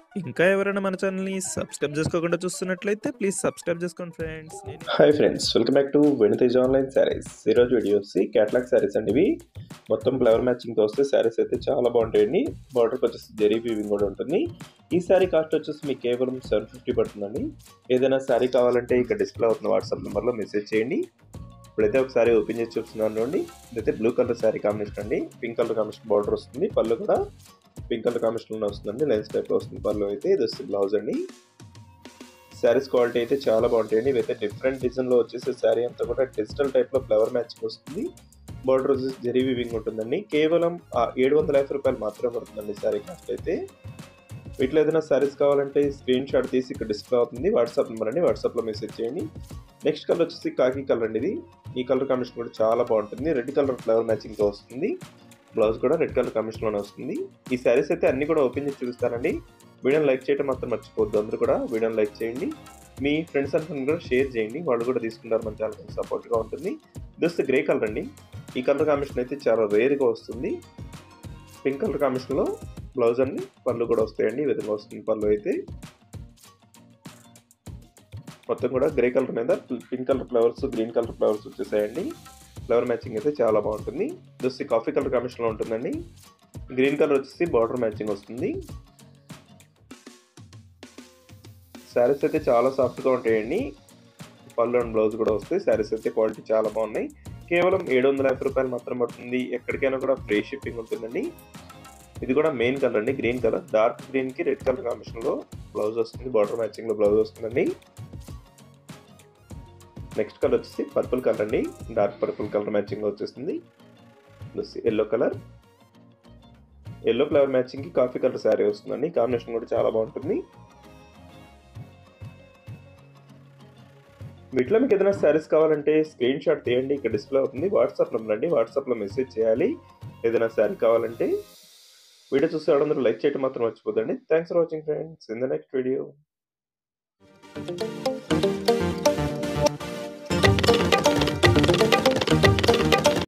ఇంకా ఎవరైనా మన ఛానల్‌ని సబ్స్క్రైబ్ చేసుకోకుండా చూస్తున్నట్లయితే ప్లీజ్ సబ్స్క్రైబ్ చేసుకోండి ఫ్రెండ్స్. నేను hi friends welcome back to వెనితేజ్ ఆన్లైన్ శారీస్ ఈరోజు వీడియో వచ్చి క్యాటలాగ్ శారీస్ అండి ఇవి మొత్తం ఫ్లవర్ మ్యాచింగ్తో వస్తే శారీస్ అయితే చాలా బాగుంటాయండి బార్డర్కి వచ్చేసి జెరీ వీవింగ్ కూడా ఉంటుంది ఈ శారీ కాస్ట్ వచ్చేసి మీకు కేవలం సెవెన్ ఫిఫ్టీ పడుతుందండి ఏదైనా శారీ కావాలంటే ఇక్కడ డిస్ప్లే అవుతున్న వాట్సాప్ నెంబర్లో మెసేజ్ చేయండి ఇప్పుడైతే ఒకసారి ఓపెన్ చేసి చూస్తున్నాను అండి ఇదైతే బ్లూ కలర్ శారీ కాంబినేషన్ అండి పింక్ కలర్ కాంబినేషన్ బార్డర్ వస్తుంది పళ్ళు కూడా పింక్ కలర్ కాంబినేషన్లో వస్తుందండి లెన్స్ టైప్లో వస్తుంది పళ్ళు అయితే ఇది వస్తుంది బ్లౌజ్ అండి శారీస్ క్వాలిటీ అయితే చాలా బాగుంటాయండి ఇవైతే డిఫరెంట్ డిజైన్లో వచ్చేసి శారీ అంతా కూడా డిజిటల్ టైప్లో ఫ్లవర్ మ్యాచింగ్ వస్తుంది బార్డర్ వచ్చేసి జెరీ వివింగ్ ఉంటుందండి కేవలం ఏడు వందల యాభై రూపాయలు మాత్రమే పడుతుందండి శారీ కాస్ట్ అయితే వీటిలో ఏదైనా శారీస్ కావాలంటే స్క్రీన్ షాట్ తీసి ఇక్కడ డిస్ప్లే అవుతుంది వాట్సాప్ నెంబర్ అండి వాట్సాప్లో మెసేజ్ చేయండి నెక్స్ట్ కలర్ వచ్చేసి కాకి కలర్ అండి ఇది ఈ కలర్ కాంబినేషన్ కూడా చాలా బాగుంటుంది రెడ్ కలర్ ఫ్లవర్ మ్యాచింగ్తో వస్తుంది బ్లౌజ్ కూడా రెడ్ కలర్ కాంబినేషన్లోనే వస్తుంది ఈ శారీస్ అయితే అన్ని కూడా ఓపెన్ చేసి చూపిస్తానండి వీడియోని లైక్ చేయడం మాత్రం మర్చిపోవద్దు అందరూ కూడా వీడియోని లైక్ చేయండి మీ ఫ్రెండ్స్ అండ్ ఫ్రెండ్ కూడా షేర్ చేయండి వాళ్ళు కూడా తీసుకుంటారు మన ఛానల్ సపోర్ట్గా ఉంటుంది దిస్ గ్రే కలర్ అండి ఈ కలర్ కాంబినేషన్ అయితే చాలా రేర్గా వస్తుంది పింక్ కలర్ కాంబినేషన్లో బ్లౌజ్ అండి పళ్ళు కూడా వస్తాయండి ఈ విధంగా వస్తుంది పళ్ళు అయితే మొత్తం కూడా గ్రే కలర్ మీద pink colour flowers green colour flowers వచ్చేసాయండి ఫ్లవర్ మ్యాచింగ్ అయితే చాలా బాగుంటుంది జస్ట్ కాఫీ కలర్ కాంబినేషన్లో ఉంటుందండి గ్రీన్ కలర్ వచ్చేసి బార్డర్ మ్యాచింగ్ వస్తుంది శారీస్ అయితే చాలా సాఫ్ట్గా ఉంటాయండి పళ్ళు అండ్ బ్లౌజ్ కూడా వస్తాయి శారీస్ అయితే క్వాలిటీ చాలా బాగున్నాయి కేవలం ఏడు వందల యాభై రూపాయలు మాత్రం పడుతుంది ఎక్కడికైనా కూడా ఫ్రీ షిప్పింగ్ ఉంటుందండి ఇది కూడా మెయిన్ కలర్ అండి గ్రీన్ కలర్ డార్క్ గ్రీన్కి రెడ్ కలర్ కాంబినేషన్లో బ్లౌజ్ వస్తుంది బార్డర్ మ్యాచింగ్లో బ్లౌజ్ వస్తుందండి నెక్స్ట్ కలర్ వచ్చేసి పర్పుల్ కలర్ అండి డార్క్ పర్పుల్ కలర్ మ్యాచింగ్ వచ్చేస్తుంది ఎల్లో కలర్ ఎల్లో ఫ్లవర్ మ్యాచింగ్కి కాఫీ కలర్ శారీ వస్తుందండి కాంబినేషన్ కూడా చాలా బాగుంటుంది వీటిలో మీకు ఏదైనా శారీస్ కావాలంటే స్క్రీన్ షాట్ తీయండి ఇక్కడ డిస్ప్లే అవుతుంది వాట్సాప్ నెంబర్ అండి వాట్సాప్లో మెసేజ్ చేయాలి ఏదైనా శారీ కావాలంటే వీడియో చూస్తే అందరూ లైక్ చేయడం మాత్రం మర్చిపోదండి thanks for watching friends in the next video